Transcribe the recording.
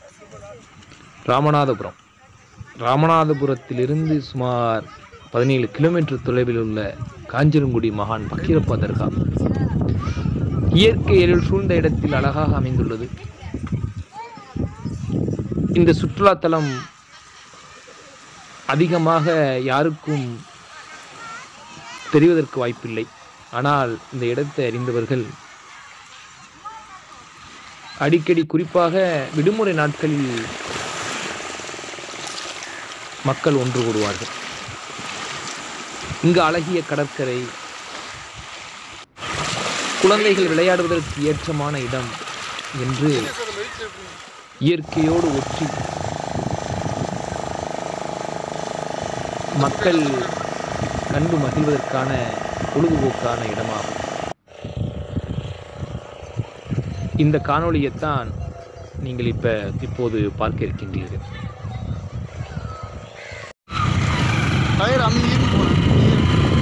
ராமநாதபுரம் ராமநாதபுரத்திலிருந்து சுமார் பதினேழு கிலோமீட்டர் தொலைவில் உள்ள காஞ்சிரங்குடி மகான் பக்கீரப்பா தர்கா இயற்கை எழில் சூழ்ந்த இடத்தில் அழகாக அமைந்துள்ளது இந்த சுற்றுலாத்தலம் அதிகமாக யாருக்கும் தெரிவதற்கு வாய்ப்பில்லை ஆனால் இந்த இடத்தை அறிந்தவர்கள் அடிக்கடி குறிப்பாக விடுமுறை நாட்களில் மக்கள் ஒன்று கூடுவார்கள் இங்கு அழகிய கடற்கரை குழந்தைகள் விளையாடுவதற்கு ஏற்றமான இடம் என்று இயற்கையோடு ஒற்றி மக்கள் கண்டு மகிழ்வதற்கான பொழுதுபோக்கான இடமாகும் இந்த காணொளியைத்தான் நீங்கள் இப்ப இப்போது பார்க்க இருக்கின்றீர்கள் டயர் அமுங்கின்னு போகிறேன்